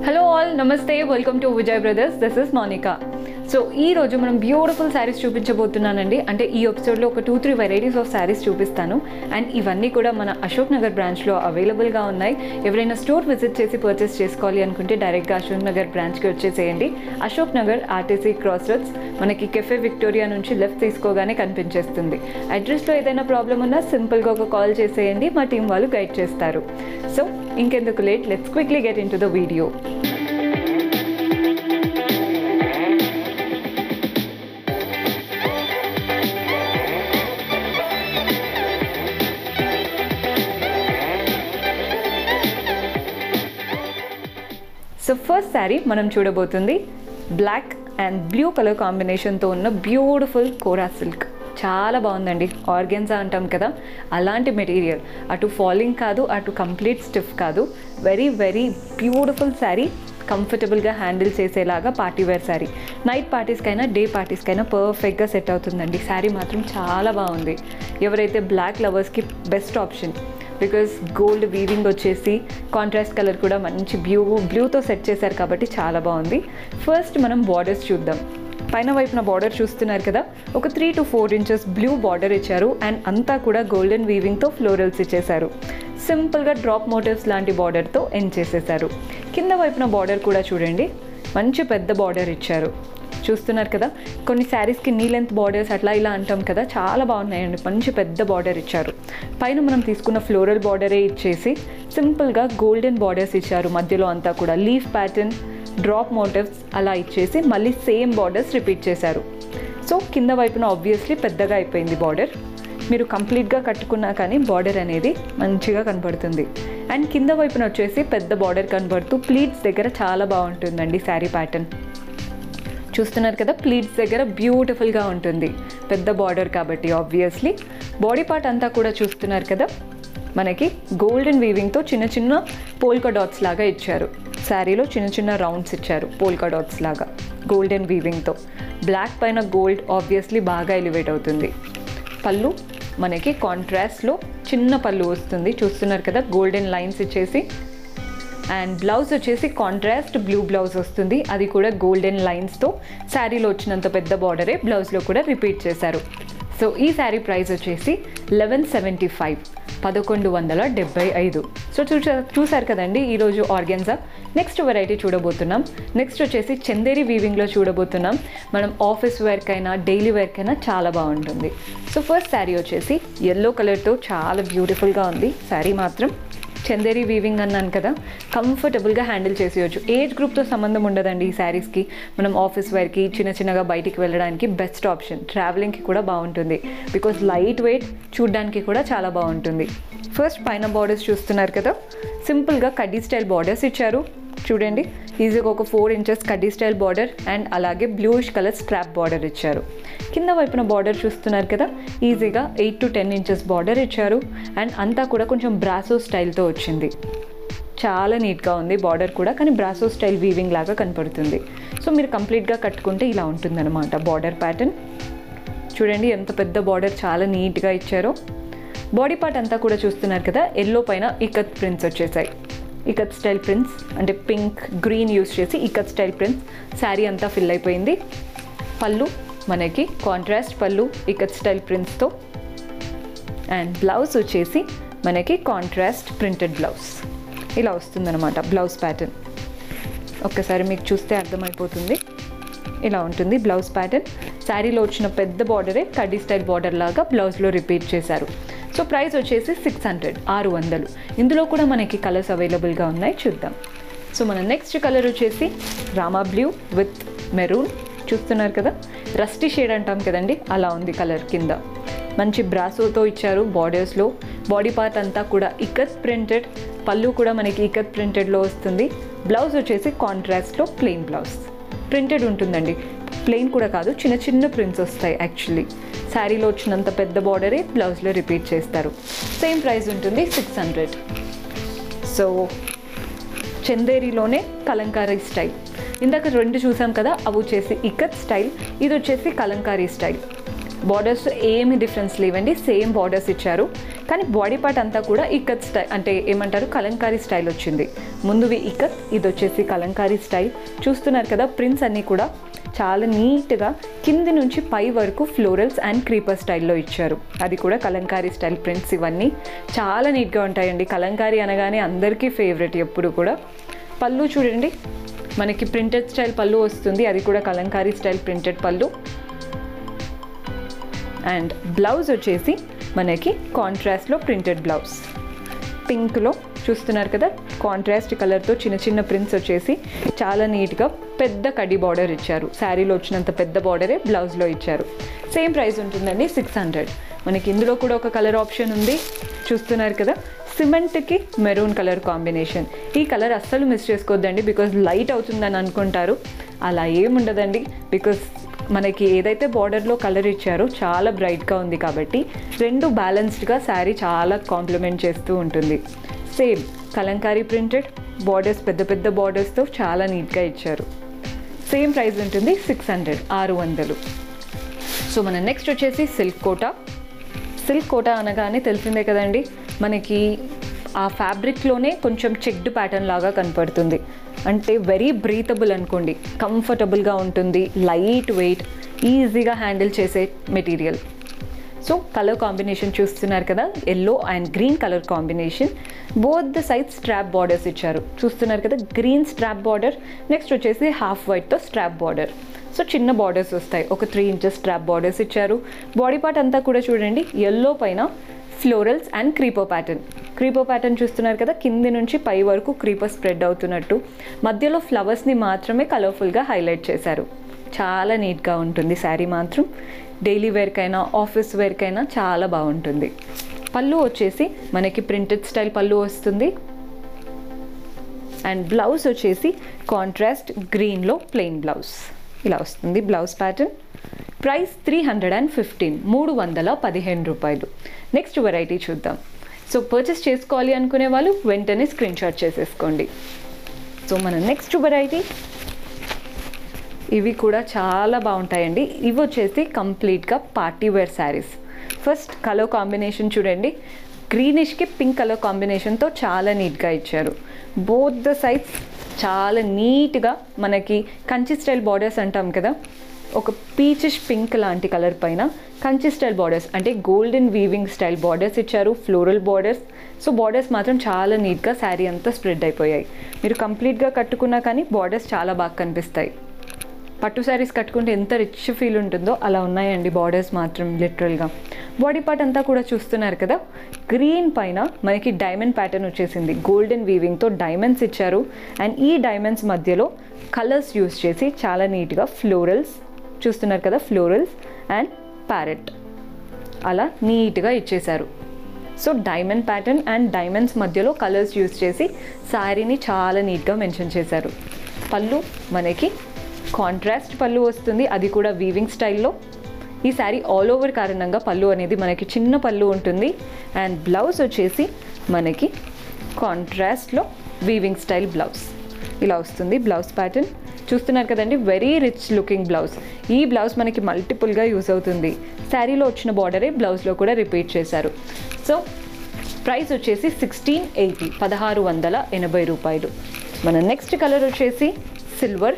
hello all నమస్తే welcome to Vijay brothers this is Monika so ఈ రోజు మనం బ్యూటిఫుల్ శారీస్ చూపించబోతున్నానండి అంటే ఈ ఎపిసోడ్లో ఒక two three varieties of saris చూపిస్తాను అండ్ ఇవన్నీ కూడా మన అశోక్ నగర్ బ్రాంచ్లో అవైలబుల్గా ఉన్నాయి ఎవరైనా స్టోర్ విజిట్ చేసి పర్చేస్ చేసుకోవాలి అనుకుంటే డైరెక్ట్గా అశోక్ నగర్ బ్రాంచ్కి వచ్చేసేయండి Ashok Nagar RTC cross roads మనకి కెఫే విక్టోరియా నుంచి లెఫ్ట్ తీసుకోగానే కనిపించేస్తుంది అడ్రస్లో ఏదైనా ప్రాబ్లం ఉన్నా సింపుల్గా ఒక కాల్ చేసేయండి మా టీం వాళ్ళు గైడ్ చేస్తారు సో ఇంకెందుకు late let's quickly get in to the video so first sari మనం చూడబోతుంది బ్లాక్ అండ్ బ్లూ కలర్ కాంబినేషన్తో ఉన్న బ్యూటిఫుల్ కోరా సిల్క్ చాలా బాగుందండి ఆర్గెన్జా అంటాం కదా అలాంటి మెటీరియల్ అటు ఫాలింగ్ కాదు అటు కంప్లీట్ స్టిఫ్ కాదు వెరీ వెరీ బ్యూటిఫుల్ శారీ కంఫర్టబుల్గా హ్యాండిల్ చేసేలాగా పార్టీ వేర్ శారీ నైట్ పార్టీస్కైనా డే పార్టీస్కైనా పర్ఫెక్ట్గా సెట్ అవుతుందండి శారీ మాత్రం చాలా బాగుంది ఎవరైతే బ్లాక్ లవర్స్కి best option because gold weaving వచ్చేసి కాంట్రాస్ట్ కలర్ కూడా మంచి బ్లూ బ్లూతో సెట్ చేశారు కాబట్టి చాలా బాగుంది ఫస్ట్ మనం బార్డర్స్ చూద్దాం పైన వైపున బార్డర్ చూస్తున్నారు కదా ఒక three to four inches blue border ఇచ్చారు అండ్ అంతా కూడా గోల్డెన్ వీవింగ్తో ఫ్లోరల్స్ ఇచ్చేశారు సింపుల్గా డ్రాప్ మోటివ్స్ లాంటి బార్డర్తో ఎండ్ చేసేసారు కింద వైపున బార్డర్ కూడా చూడండి మంచి పెద్ద బార్డర్ ఇచ్చారు చూస్తున్నారు కదా కొన్ని శారీస్కి నీ లెంత్ బార్డర్స్ అట్లా ఇలా అంటాం కదా చాలా బాగున్నాయండి మంచి పెద్ద బార్డర్ ఇచ్చారు పైన మనం తీసుకున్న ఫ్లోరల్ బార్డరే ఇచ్చేసి సింపుల్గా గోల్డెన్ బార్డర్స్ ఇచ్చారు మధ్యలో అంతా కూడా లీఫ్ ప్యాటర్న్ డ్రాప్ మోటివ్స్ అలా ఇచ్చేసి మళ్ళీ సేమ్ బార్డర్స్ రిపీట్ చేశారు సో కింద వైపున ఆబ్వియస్లీ పెద్దగా అయిపోయింది బార్డర్ మీరు కంప్లీట్గా కట్టుకున్నా కానీ బార్డర్ అనేది మంచిగా కనపడుతుంది అండ్ కింద వైపున వచ్చేసి పెద్ద బార్డర్ కనబడుతూ ప్లీట్స్ దగ్గర చాలా బాగుంటుందండి శారీ ప్యాటర్న్ చూస్తున్నారు కదా ప్లీట్స్ దగ్గర బ్యూటిఫుల్గా ఉంటుంది పెద్ద బార్డర్ కాబట్టి ఆబ్వియస్లీ బాడీ పార్ట్ అంతా కూడా చూస్తున్నారు కదా మనకి గోల్డెన్ వీవింగ్తో చిన్న చిన్న పోల్కా డాట్స్ లాగా ఇచ్చారు శారీలో చిన్న చిన్న రౌండ్స్ ఇచ్చారు పోల్కా డాట్స్ లాగా గోల్డెన్ వీవింగ్తో బ్లాక్ పైన గోల్డ్ ఆబ్వియస్లీ బాగా ఎలివేట్ అవుతుంది పళ్ళు మనకి కాంట్రాస్ట్లో చిన్న పళ్ళు వస్తుంది చూస్తున్నారు కదా గోల్డెన్ లైన్స్ ఇచ్చేసి అండ్ బ్లౌజ్ వచ్చేసి కాంట్రాస్ట్ బ్లూ బ్లౌజ్ వస్తుంది అది కూడా గోల్డెన్ లైన్స్తో శారీలో వచ్చినంత పెద్ద బార్డరే బ్లౌజ్లో కూడా రిపీట్ చేశారు సో ఈ శారీ ప్రైస్ వచ్చేసి లెవెన్ సెవెంటీ ఫైవ్ పదకొండు వందల డెబ్బై ఐదు సో చూసా చూసారు కదండి ఈరోజు ఆర్గెన్జా నెక్స్ట్ వెరైటీ చూడబోతున్నాం నెక్స్ట్ వచ్చేసి చందేరి వీవింగ్లో చూడబోతున్నాం మనం ఆఫీస్ వేర్కైనా డైలీ వేర్కైనా చాలా బాగుంటుంది సో ఫస్ట్ శారీ వచ్చేసి ఎల్లో కలర్తో చాలా బ్యూటిఫుల్గా ఉంది శారీ మాత్రం చందేరి వీవింగ్ అన్నాను కదా కంఫర్టబుల్గా హ్యాండిల్ చేసేయచ్చు ఏజ్ గ్రూప్తో సంబంధం ఉండదండి ఈ శారీస్కి మనం ఆఫీస్ వేర్కి చిన్న చిన్నగా బయటికి వెళ్ళడానికి బెస్ట్ ఆప్షన్ ట్రావెలింగ్కి కూడా బాగుంటుంది బికాజ్ లైట్ వెయిట్ చూడ్డానికి కూడా చాలా బాగుంటుంది ఫస్ట్ పైన బార్డర్స్ చూస్తున్నారు కదా సింపుల్గా కడ్డీ స్టైల్ బార్డర్స్ ఇచ్చారు చూడండి ఈజీగా ఒక ఫోర్ ఇంచెస్ కడ్డీ స్టైల్ బార్డర్ అండ్ అలాగే బ్లూయిష్ కలర్ స్ట్రాప్ బార్డర్ ఇచ్చారు కింద వైపున బార్డర్ చూస్తున్నారు కదా ఈజీగా eight to ten inches border ఇచ్చారు అండ్ అంతా కూడా కొంచెం బ్రాసో స్టైల్తో వచ్చింది చాలా నీట్గా ఉంది బార్డర్ కూడా కానీ బ్రాసో స్టైల్ వీవింగ్ లాగా కనపడుతుంది సో మీరు కంప్లీట్గా కట్టుకుంటే ఇలా ఉంటుందన్నమాట బార్డర్ ప్యాటర్న్ చూడండి ఎంత పెద్ద బార్డర్ చాలా నీట్గా ఇచ్చారో బాడీ పార్ట్ అంతా కూడా చూస్తున్నారు కదా ఎల్లో పైన ఇకత్ ప్రింట్స్ వచ్చేసాయి ఇకత్ స్టైల్ ప్రింట్స్ అంటే పింక్ గ్రీన్ యూస్ చేసి ఇకత్ స్టైల్ ప్రింట్స్ శారీ అంతా ఫిల్ అయిపోయింది పళ్ళు మనకి కాంట్రాస్ట్ పళ్ళు ఇకత్ స్టైల్ ప్రింట్స్తో అండ్ బ్లౌజ్ వచ్చేసి మనకి కాంట్రాస్ట్ ప్రింటెడ్ బ్లౌజ్ ఇలా వస్తుందన్నమాట బ్లౌజ్ ప్యాటర్న్ ఒక్కసారి మీకు చూస్తే అర్థమైపోతుంది ఇలా ఉంటుంది బ్లౌజ్ ప్యాటర్న్ శారీలో వచ్చిన పెద్ద బార్డరే కడ్డీ స్టైల్ బార్డర్ లాగా బ్లౌజ్లో రిపీట్ చేశారు సో ప్రైస్ వచ్చేసి సిక్స్ హండ్రెడ్ ఆరు వందలు ఇందులో కూడా మనకి కలర్స్ అవైలబుల్గా ఉన్నాయి చూద్దాం సో మన నెక్స్ట్ కలర్ వచ్చేసి రామా బ్లూ విత్ మెరూన్ చూస్తున్నారు కదా రస్టీ షేడ్ అంటాం కదండి అలా ఉంది కలర్ కింద మంచి బ్రాసోతో ఇచ్చారు బార్డర్స్లో బాడీ పార్ట్ అంతా కూడా ఇకత్ ప్రింటెడ్ పళ్ళు కూడా మనకి ఇకత్ ప్రింటెడ్లో వస్తుంది బ్లౌజ్ వచ్చేసి కాంట్రాస్ట్లో ప్లెయిన్ బ్లౌజ్ ప్రింటెడ్ ఉంటుందండి ప్లెయిన్ కూడా కాదు చిన్న చిన్న ప్రింట్స్ వస్తాయి యాక్చువల్లీ శారీలో వచ్చినంత పెద్ద బార్డరే బ్లౌజ్లో రిపీట్ చేస్తారు సేమ్ ప్రైస్ ఉంటుంది సిక్స్ హండ్రెడ్ సో చందేరిలోనే కలంకారీ స్టైల్ ఇందాక రెండు చూసాం కదా అవి వచ్చేసి ఇకత్ స్టైల్ ఇది వచ్చేసి కలంకారీ స్టైల్ బార్డర్స్ ఏమి డిఫరెన్స్ లేవండి సేమ్ బార్డర్స్ ఇచ్చారు కానీ బాడీ పార్ట్ అంతా కూడా ఇక్కత్ స్టైల్ అంటే ఏమంటారు కలంకారీ స్టైల్ వచ్చింది ముందువి ఇక్కత్ ఇది వచ్చేసి కలంకారీ స్టైల్ చూస్తున్నారు కదా ప్రింట్స్ అన్నీ కూడా చాలా నీట్గా కింది నుంచి పై వరకు ఫ్లోరల్స్ అండ్ క్రీపర్ స్టైల్లో ఇచ్చారు అది కూడా కలంకారీ స్టైల్ ప్రింట్స్ ఇవన్నీ చాలా నీట్గా ఉంటాయండి కలంకారీ అనగానే అందరికీ ఫేవరెట్ ఎప్పుడు కూడా పళ్ళు చూడండి మనకి ప్రింటెడ్ స్టైల్ పళ్ళు వస్తుంది అది కూడా కలంకారీ స్టైల్ ప్రింటెడ్ పళ్ళు అండ్ బ్లౌజ్ వచ్చేసి మనకి కాంట్రాస్ట్లో ప్రింటెడ్ బ్లౌజ్ పింక్లో చూస్తున్నారు కదా కాంట్రాస్ట్ కలర్తో చిన్న చిన్న ప్రింట్స్ వచ్చేసి చాలా నీట్గా పెద్ద కడి బార్డర్ ఇచ్చారు శారీలో వచ్చినంత పెద్ద బార్డరే బ్లౌజ్లో ఇచ్చారు సేమ్ ప్రైస్ ఉంటుందండి సిక్స్ హండ్రెడ్ మనకి ఇందులో కూడా ఒక కలర్ ఆప్షన్ ఉంది చూస్తున్నారు కదా సిమెంట్కి మెరూన్ కలర్ కాంబినేషన్ ఈ కలర్ అస్సలు మిస్ చేసుకోవద్దండి బికాజ్ లైట్ అవుతుందని అనుకుంటారు అలా ఏముండదండి బికాజ్ మనకి ఏదైతే బార్డర్లో కలర్ ఇచ్చారో చాలా బ్రైట్గా ఉంది కాబట్టి రెండు బ్యాలెన్స్డ్గా శారీ చాలా కాంప్లిమెంట్ చేస్తూ ఉంటుంది సేమ్ కలంకారీ ప్రింటెడ్ బార్డర్స్ పెద్ద పెద్ద బార్డర్స్తో చాలా నీట్గా ఇచ్చారు సేమ్ ప్రైస్ ఉంటుంది సిక్స్ హండ్రెడ్ ఆరు వందలు సో మన నెక్స్ట్ వచ్చేసి సిల్క్ కోటా సిల్క్ కోటా అనగానే తెలిసిందే కదండి మనకి ఆ ఫ్యాబ్రిక్లోనే కొంచెం చెక్డ్ ప్యాటర్న్ లాగా కనపడుతుంది అంటే వెరీ బ్రీతబుల్ అనుకోండి కంఫర్టబుల్గా ఉంటుంది లైట్ వెయిట్ ఈజీగా హ్యాండిల్ చేసే మెటీరియల్ సో కలర్ కాంబినేషన్ చూస్తున్నారు కదా yellow and green colour combination both the side strap borders ఇచ్చారు చూస్తున్నారు కదా గ్రీన్ స్ట్రాప్ బార్డర్ నెక్స్ట్ వచ్చేసి హాఫ్ వైట్తో స్ట్రాప్ బార్డర్ సో చిన్న బార్డర్స్ వస్తాయి ఒక త్రీ ఇంచెస్ స్ట్రాప్ బార్డర్స్ ఇచ్చారు బాడీ పార్ట్ అంతా కూడా చూడండి ఎల్లో పైన florals and crepe pattern crepe pattern చూస్తున్నారు కదా కింది నుంచి పై వరకు క్రీపర్ స్ప్రెడ్ అవుతున్నట్టు మధ్యలో ఫ్లవర్స్ని మాత్రమే కలర్ఫుల్గా హైలైట్ చేశారు చాలా నీట్గా ఉంటుంది శారీ మాత్రం డైలీ వేర్కైనా ఆఫీస్ వేర్కైనా చాలా బాగుంటుంది పళ్ళు వచ్చేసి మనకి ప్రింటెడ్ స్టైల్ పళ్ళు వస్తుంది అండ్ బ్లౌజ్ వచ్చేసి కాంట్రాస్ట్ గ్రీన్లో ప్లెయిన్ బ్లౌజ్ ఇలా వస్తుంది blouse pattern price three hundred and fifteen మూడు వందల పదిహేను రూపాయలు నెక్స్ట్ వెరైటీ చూద్దాం సో పర్చేస్ చేసుకోవాలి అనుకునే వాళ్ళు వెంటనే స్క్రీన్ షాట్ చేసేసుకోండి సో మన నెక్స్ట్ వెరైటీ ఇవి కూడా చాలా బాగుంటాయండి ఇవి వచ్చేసి కంప్లీట్గా party wear saris first colour combination చూడండి గ్రీనిష్కి పింక్ కలర్ కాంబినేషన్తో చాలా నీట్గా ఇచ్చారు బోత్ ద సైడ్స్ చాలా నీట్గా మనకి కంచి స్టైల్ బార్డర్స్ అంటాం కదా ఒక పీచిష్ పింక్ లాంటి కలర్ పైన కంచి స్టైల్ బార్డర్స్ అంటే గోల్డెన్ వీవింగ్ స్టైల్ బార్డర్స్ ఇచ్చారు ఫ్లోరల్ బార్డర్స్ సో బార్డర్స్ మాత్రం చాలా నీట్గా శారీ అంతా స్ప్రెడ్ అయిపోయాయి మీరు కంప్లీట్గా కట్టుకున్నా కానీ బార్డర్స్ చాలా బాగా కనిపిస్తాయి పట్టు శారీస్ కట్టుకుంటే ఎంత రిచ్ ఫీల్ ఉంటుందో అలా ఉన్నాయండి బార్డర్స్ మాత్రం లిటరల్గా బాడీ పార్ట్ అంతా కూడా చూస్తున్నారు కదా గ్రీన్ పైన మనకి డైమండ్ ప్యాటర్న్ వచ్చేసింది గోల్డెన్ వీవింగ్తో డైమండ్స్ ఇచ్చారు అండ్ ఈ డైమండ్స్ మధ్యలో కలర్స్ యూస్ చేసి చాలా నీట్గా ఫ్లోరల్స్ చూస్తున్నారు కదా ఫ్లోరల్స్ అండ్ ప్యారెట్ అలా నీట్గా ఇచ్చేశారు so diamond pattern and diamonds మధ్యలో కలర్స్ యూస్ చేసి శారీని చాలా నీట్గా మెన్షన్ చేశారు పళ్ళు మనకి కాంట్రాస్ట్ పళ్ళు వస్తుంది అది కూడా వీవింగ్ స్టైల్లో ఈ శారీ ఆల్ ఓవర్ కారణంగా పళ్ళు అనేది మనకి చిన్న పళ్ళు ఉంటుంది అండ్ బ్లౌజ్ వచ్చేసి మనకి కాంట్రాస్ట్లో వీవింగ్ స్టైల్ బ్లౌజ్ ఇలా వస్తుంది బ్లౌజ్ ప్యాటర్న్ చూస్తున్నారు కదండి వెరీ రిచ్ లుకింగ్ బ్లౌజ్ ఈ బ్లౌజ్ మనకి మల్టిపుల్గా యూజ్ అవుతుంది శారీలో వచ్చిన బార్డరే బ్లౌజ్లో కూడా రిపీట్ చేశారు సో ప్రైస్ వచ్చేసి సిక్స్టీన్ ఎయిటీ పదహారు వందల ఎనభై రూపాయలు మన నెక్స్ట్ కలర్ వచ్చేసి సిల్వర్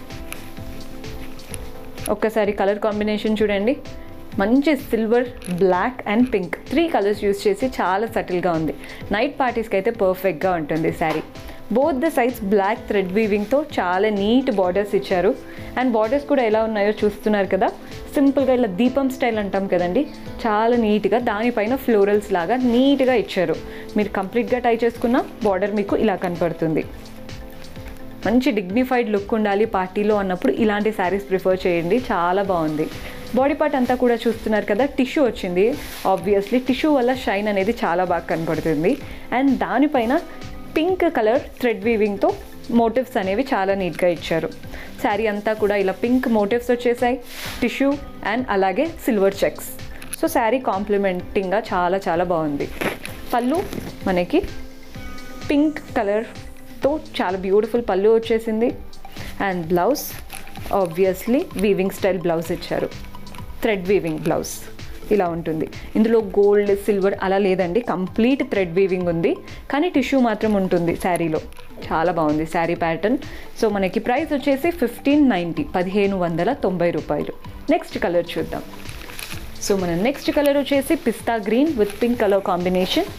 ఒక్కసారి కలర్ కాంబినేషన్ చూడండి మంచి silver black and pink three colours use చేసి చాలా సటిల్గా ఉంది నైట్ పార్టీస్కి అయితే పర్ఫెక్ట్గా ఉంటుంది sari both the sides black thread వీవింగ్తో చాలా నీట్ బార్డర్స్ ఇచ్చారు అండ్ బార్డర్స్ కూడా ఎలా ఉన్నాయో చూస్తున్నారు కదా సింపుల్గా ఇలా దీపం స్టైల్ అంటాం కదండి చాలా నీట్గా దానిపైన ఫ్లోరల్స్ లాగా నీట్గా ఇచ్చారు మీరు కంప్లీట్గా టై చేసుకున్న బార్డర్ మీకు ఇలా కనపడుతుంది మంచి డిగ్నిఫైడ్ లుక్ ఉండాలి పార్టీలో అన్నప్పుడు ఇలాంటి శారీస్ ప్రిఫర్ చేయండి చాలా బాగుంది బాడీ పార్ట్ అంతా కూడా చూస్తున్నారు కదా టిష్యూ వచ్చింది ఆబ్వియస్లీ టిష్యూ వల్ల షైన్ అనేది చాలా బాగా కనపడుతుంది అండ్ దానిపైన పింక్ కలర్ థ్రెడ్ వీవింగ్తో మోటివ్స్ అనేవి చాలా నీట్గా ఇచ్చారు శారీ అంతా కూడా ఇలా పింక్ మోటివ్స్ వచ్చేసాయి టిష్యూ అండ్ అలాగే సిల్వర్ చెక్స్ సో శారీ కాంప్లిమెంటింగ్గా చాలా చాలా బాగుంది పళ్ళు మనకి పింక్ కలర్తో చాలా బ్యూటిఫుల్ పళ్ళు వచ్చేసింది and blouse obviously weaving style blouse ఇచ్చారు థ్రెడ్ వీవింగ్ బ్లౌజ్ ఇలా ఉంటుంది ఇందులో గోల్డ్ సిల్వర్ అలా లేదండి కంప్లీట్ థ్రెడ్ వీవింగ్ ఉంది కానీ టిష్యూ మాత్రం ఉంటుంది శారీలో చాలా బాగుంది శారీ ప్యాటర్న్ సో మనకి ప్రైస్ వచ్చేసి ఫిఫ్టీన్ నైంటీ పదిహేను వందల తొంభై రూపాయలు నెక్స్ట్ కలర్ చూద్దాం సో మన నెక్స్ట్ కలర్ వచ్చేసి పిస్తా green with pink colour combination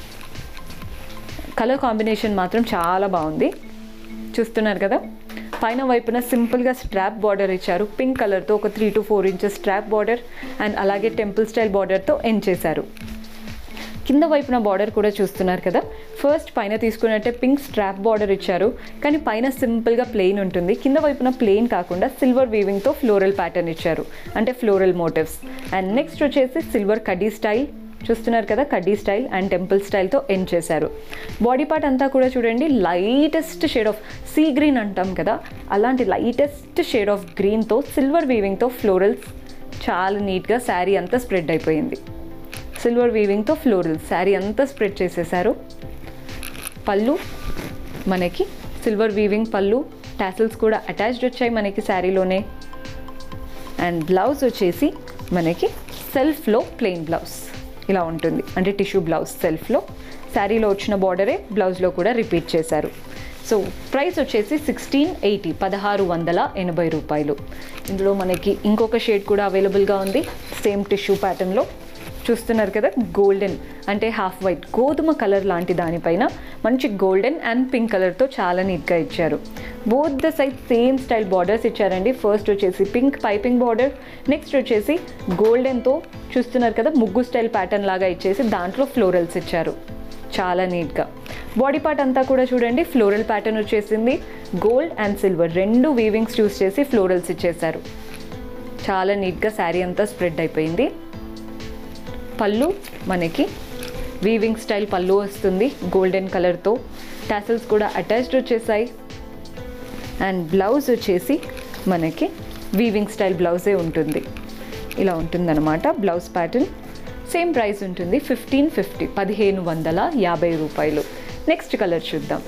colour combination మాత్రం చాలా బాగుంది చూస్తున్నారు కదా పైన వైపున సింపుల్గా స్ట్రాప్ బార్డర్ ఇచ్చారు పింక్ కలర్తో ఒక three to four inches strap border and అలాగే టెంపుల్ స్టైల్ బార్డర్తో ఎండ్ చేశారు కింద వైపున బార్డర్ కూడా చూస్తున్నారు కదా ఫస్ట్ పైన తీసుకున్నట్టే పింక్ స్ట్రాప్ బార్డర్ ఇచ్చారు కానీ పైన సింపుల్గా ప్లెయిన్ ఉంటుంది కింద వైపున ప్లెయిన్ కాకుండా సిల్వర్ వీవింగ్తో ఫ్లోరల్ ప్యాటర్న్ ఇచ్చారు అంటే ఫ్లోరల్ మోటివ్స్ అండ్ నెక్స్ట్ వచ్చేసి సిల్వర్ కడ్డీ స్టైల్ చూస్తున్నారు కదా కడ్డీ స్టైల్ అండ్ టెంపుల్ స్టైల్తో ఎండ్ చేశారు బాడీ పార్ట్ అంతా కూడా చూడండి lightest shade of sea green అంటాం కదా అలాంటి లైటెస్ట్ షేడ్ ఆఫ్ గ్రీన్తో సిల్వర్ వీవింగ్తో ఫ్లోరల్స్ చాలా నీట్గా శారీ అంతా స్ప్రెడ్ అయిపోయింది సిల్వర్ వీవింగ్తో ఫ్లోరల్ శారీ అంతా స్ప్రెడ్ చేసేసారు పళ్ళు మనకి సిల్వర్ వీవింగ్ పళ్ళు టాసిల్స్ కూడా అటాచ్డ్ వచ్చాయి మనకి శారీలోనే అండ్ బ్లౌజ్ వచ్చేసి మనకి సెల్ఫ్లో ప్లెయిన్ బ్లౌజ్ ఇలా ఉంటుంది అంటే టిష్యూ బ్లౌజ్ సెల్ఫ్లో శారీలో వచ్చిన బార్డరే బ్లౌజ్లో కూడా రిపీట్ చేశారు సో ప్రైస్ వచ్చేసి సిక్స్టీన్ ఎయిటీ పదహారు వందల ఎనభై రూపాయలు ఇందులో మనకి ఇంకొక షేడ్ కూడా అవైలబుల్గా ఉంది సేమ్ టిష్యూ ప్యాటర్న్లో చూస్తున్నారు కదా గోల్డెన్ అంటే హాఫ్ వైట్ గోధుమ కలర్ లాంటి దానిపైన మంచి గోల్డెన్ అండ్ పింక్ కలర్తో చాలా నీట్గా ఇచ్చారు both the side same style borders ఇచ్చారండి ఫస్ట్ వచ్చేసి పింక్ పైపింగ్ బార్డర్ నెక్స్ట్ వచ్చేసి గోల్డెన్తో చూస్తున్నారు కదా ముగ్గు స్టైల్ ప్యాటర్న్ లాగా ఇచ్చేసి దాంట్లో ఫ్లోరల్స్ ఇచ్చారు చాలా నీట్గా బాడీ పార్ట్ అంతా కూడా చూడండి ఫ్లోరల్ ప్యాటర్న్ వచ్చేసింది గోల్డ్ అండ్ సిల్వర్ రెండు వీవింగ్స్ చూస్ చేసి ఫ్లోరల్స్ ఇచ్చేసారు చాలా నీట్గా శారీ అంతా స్ప్రెడ్ అయిపోయింది పళ్ళు మనకి వీవింగ్ స్టైల్ పళ్ళు వస్తుంది గోల్డెన్ కలర్తో టాసిల్స్ కూడా అటాచ్డ్ వచ్చేసాయి అండ్ బ్లౌజ్ వచ్చేసి మనకి వీవింగ్ స్టైల్ బ్లౌజే ఉంటుంది ఇలా ఉంటుందన్నమాట బ్లౌజ్ ప్యాటర్న్ సేమ్ ప్రైస్ ఉంటుంది ఫిఫ్టీన్ ఫిఫ్టీ పదిహేను వందల యాభై రూపాయలు నెక్స్ట్ కలర్ చూద్దాం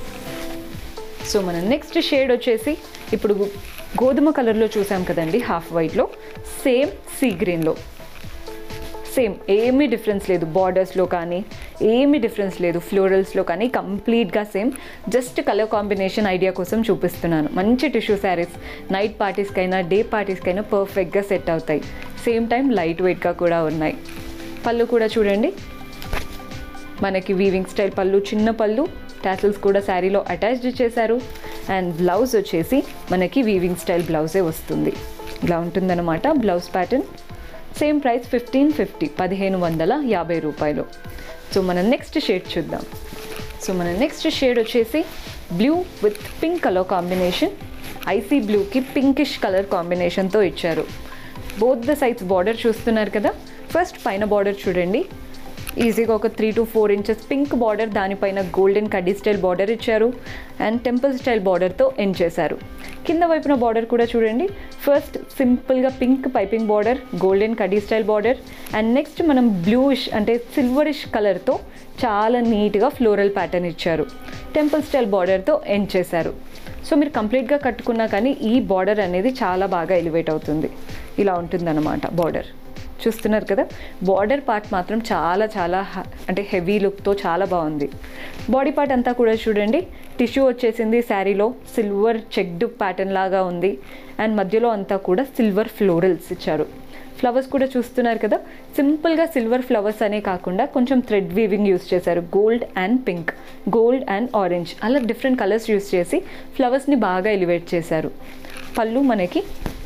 సో మన నెక్స్ట్ షేడ్ వచ్చేసి ఇప్పుడు గోధుమ కలర్లో చూసాం కదండి హాఫ్ వైట్లో సేమ్ సీ గ్రీన్లో సేమ్ ఏమీ డిఫరెన్స్ లేదు బార్డర్స్లో కానీ ఏమీ డిఫరెన్స్ లేదు ఫ్లోరల్స్లో కానీ కంప్లీట్గా same just colour combination idea కోసం చూపిస్తున్నాను మంచి టిష్యూ శారీస్ నైట్ పార్టీస్కైనా డే పార్టీస్కైనా పర్ఫెక్ట్గా సెట్ అవుతాయి సేమ్ టైం లైట్ వెయిట్గా కూడా ఉన్నాయి పళ్ళు కూడా చూడండి మనకి వీవింగ్ స్టైల్ పళ్ళు చిన్న పళ్ళు టాసిల్స్ కూడా శారీలో అటాచ్డ్ చేశారు అండ్ బ్లౌజ్ వచ్చేసి మనకి వీవింగ్ స్టైల్ బ్లౌజే వస్తుంది ఇలా ఉంటుందన్నమాట blouse pattern same price fifteen fifty పదిహేను వందల యాభై రూపాయలు సో మన నెక్స్ట్ షేడ్ చూద్దాం సో మన నెక్స్ట్ షేడ్ వచ్చేసి blue with pink colour combination icy బ్లూకి పింకిష్ కలర్ కాంబినేషన్తో ఇచ్చారు బోత్ ద సైడ్స్ బార్డర్ చూస్తున్నారు కదా ఫస్ట్ పైన బార్డర్ చూడండి ఈజీగా ఒక three to four inches pink border దానిపైన గోల్డెన్ కడ్డీ స్టైల్ బార్డర్ ఇచ్చారు అండ్ టెంపుల్ స్టైల్ బార్డర్తో ఎండ్ చేశారు కింద వైపున బార్డర్ కూడా చూడండి ఫస్ట్ సింపుల్గా పింక్ పైపింగ్ బార్డర్ గోల్డెన్ కడ్డీ స్టైల్ బార్డర్ అండ్ నెక్స్ట్ మనం బ్లూయిష్ అంటే సిల్వరిష్ కలర్తో చాలా నీట్గా ఫ్లోరల్ ప్యాటర్న్ ఇచ్చారు టెంపుల్ స్టైల్ బార్డర్తో ఎండ్ చేశారు సో మీరు కంప్లీట్గా కట్టుకున్నా కానీ ఈ బార్డర్ అనేది చాలా బాగా ఎలివేట్ అవుతుంది ఇలా ఉంటుందన్నమాట బార్డర్ చూస్తున్నారు కదా బార్డర్ పార్ట్ మాత్రం చాలా చాలా హ- అంటే హెవీ లుక్తో చాలా బాగుంది బాడీ పార్ట్ అంతా కూడా చూడండి టిష్యూ వచ్చేసింది శారీలో సిల్వర్ చెక్డ్ ప్యాటర్న్ లాగా ఉంది అండ్ మధ్యలో అంతా కూడా సిల్వర్ ఫ్లోరల్స్ ఇచ్చారు ఫ్లవర్స్ కూడా చూస్తున్నారు కదా సింపుల్గా సిల్వర్ ఫ్లవర్స్ అనే కాకుండా కొంచెం థ్రెడ్ వీవింగ్ యూస్ చేశారు gold and pink gold and orange అలా డిఫరెంట్ కలర్స్ యూస్ చేసి ఫ్లవర్స్ని బాగా ఎలివేట్ చేశారు పళ్ళు మనకి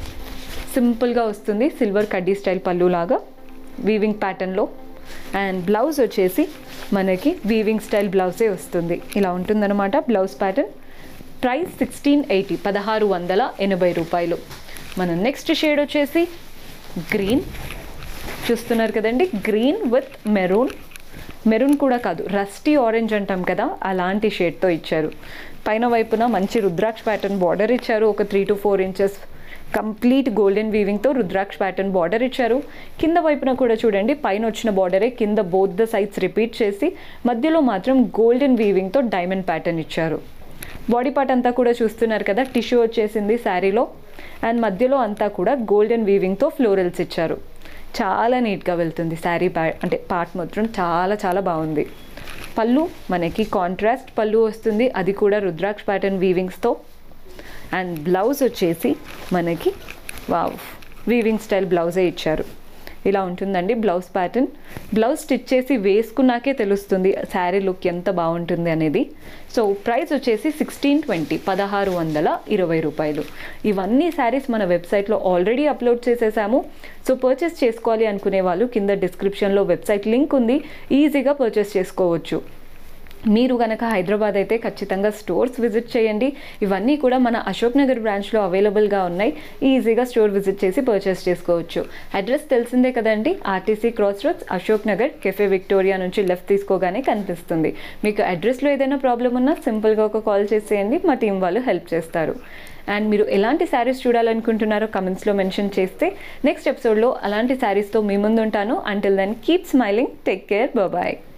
సింపుల్గా వస్తుంది సిల్వర్ కడ్డీ స్టైల్ పళ్ళు లాగా వీవింగ్ ప్యాటర్న్లో అండ్ బ్లౌజ్ వచ్చేసి మనకి వీవింగ్ స్టైల్ బ్లౌజే వస్తుంది ఇలా ఉంటుందన్నమాట blouse pattern price sixteen eighty పదహారు వందల ఎనభై రూపాయలు మన నెక్స్ట్ షేడ్ వచ్చేసి గ్రీన్ చూస్తున్నారు కదండి గ్రీన్ విత్ మెరూన్ మెరూన్ కూడా కాదు రస్టీ ఆరెంజ్ అంటాం కదా అలాంటి షేడ్తో ఇచ్చారు పైన వైపున మంచి రుద్రాక్ష ప్యాటర్న్ బార్డర్ ఇచ్చారు ఒక three to four inches complete golden వీవింగ్తో రుద్రాక్ష ప్యాటర్న్ బార్డర్ ఇచ్చారు కింద వైపున కూడా చూడండి పైన వచ్చిన బార్డరే కింద బోత్ ద సైడ్స్ రిపీట్ చేసి మధ్యలో మాత్రం గోల్డెన్ వీవింగ్తో డైమండ్ ప్యాటర్న్ ఇచ్చారు బాడీ పార్ట్ అంతా కూడా చూస్తున్నారు కదా టిష్యూ వచ్చేసింది శారీలో అండ్ మధ్యలో అంతా కూడా గోల్డెన్ వీవింగ్తో ఫ్లోరల్స్ ఇచ్చారు చాలా నీట్గా వెళ్తుంది శారీ ప్యా అంటే పార్ట్ మాత్రం చాలా చాలా బాగుంది పళ్ళు మనకి కాంట్రాస్ట్ పళ్ళు వస్తుంది అది కూడా రుద్రాక్ష ప్యాటర్న్ వీవింగ్స్తో అండ్ బ్లౌజ్ వచ్చేసి మనకి వావ్ వీవింగ్ స్టైల్ బ్లౌజే ఇచ్చారు ఇలా ఉంటుందండి బ్లౌజ్ ప్యాటర్న్ బ్లౌజ్ స్టిచ్ చేసి వేసుకున్నాకే తెలుస్తుంది శారీ లుక్ ఎంత బాగుంటుంది అనేది సో ప్రైస్ వచ్చేసి సిక్స్టీన్ ట్వంటీ పదహారు వందల ఇరవై రూపాయలు ఇవన్నీ శారీస్ మన వెబ్సైట్లో ఆల్రెడీ అప్లోడ్ చేసేసాము సో పర్చేస్ చేసుకోవాలి అనుకునే వాళ్ళు కింద డిస్క్రిప్షన్లో వెబ్సైట్ లింక్ ఉంది ఈజీగా పర్చేస్ చేసుకోవచ్చు మీరు కనుక హైదరాబాద్ అయితే ఖచ్చితంగా స్టోర్స్ విజిట్ చేయండి ఇవన్నీ కూడా మన అశోక్ నగర్ బ్రాంచ్లో అవైలబుల్గా ఉన్నాయి ఈజీగా స్టోర్ విజిట్ చేసి పర్చేస్ చేసుకోవచ్చు అడ్రస్ తెలిసిందే కదండి RTC cross roads Ashok Nagar cafe Victoria నుంచి లెఫ్ట్ తీసుకోగానే కనిపిస్తుంది మీకు అడ్రస్లో ఏదైనా ప్రాబ్లం ఉన్నా సింపుల్గా ఒక కాల్ చేసేయండి మా టీం వాళ్ళు హెల్ప్ చేస్తారు అండ్ మీరు ఎలాంటి శారీస్ చూడాలనుకుంటున్నారో కమెంట్స్లో మెన్షన్ చేస్తే నెక్స్ట్ ఎపిసోడ్లో అలాంటి శారీస్తో మీ ముందు ఉంటాను until then keep smiling take care bye